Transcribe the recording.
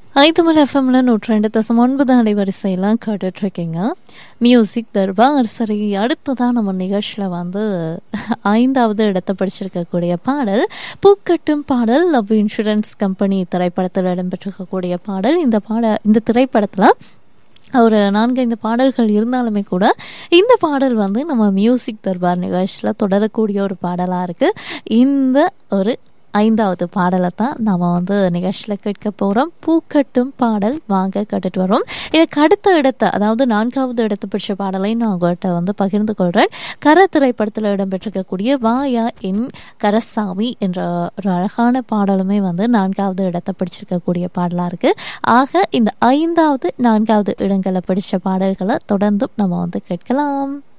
ஐத்தமிழ் எஃப்எம்ல நூற்றி ரெண்டு தசம் ஒன்பது அலைவரிசையெல்லாம் கேட்டுட்டு இருக்கீங்க மியூசிக் தர்பார் சரி அடுத்ததான் நம்ம நிகழ்ச்சியில் வந்து ஐந்தாவது இடத்தை பிடிச்சிருக்கக்கூடிய பாடல் பூக்கட்டும் பாடல் லவ் இன்சூரன்ஸ் கம்பெனி திரைப்படத்தில் இடம்பெற்றிருக்கக்கூடிய பாடல் இந்த பாட இந்த திரைப்படத்தில் ஒரு நான்கைந்து பாடல்கள் இருந்தாலுமே கூட இந்த பாடல் வந்து நம்ம மியூசிக் தர்பார் நிகழ்ச்சியில் தொடரக்கூடிய ஒரு பாடலாக இருக்குது இந்த ஒரு ஐந்தாவது பாடலை தான் நாம் வந்து நிகழ்ச்சியில் கேட்க போகிறோம் பூக்கட்டும் பாடல் வாங்க கேட்டுட்டு வரோம் இதுக்கு அடுத்த இடத்தை அதாவது நான்காவது இடத்தை பிடிச்ச பாடலை நான் உங்கள்கிட்ட வந்து பகிர்ந்து கொள்கிறேன் கர திரைப்படத்தில் இடம்பெற்றிருக்கக்கூடிய வாயா என் கரசாமி என்ற ஒரு அழகான பாடலுமே வந்து நான்காவது இடத்தை பிடிச்சிருக்கக்கூடிய பாடலாக இருக்குது ஆக இந்த ஐந்தாவது நான்காவது இடங்களை பிடிச்ச பாடல்களை தொடர்ந்தும் நம்ம வந்து கேட்கலாம்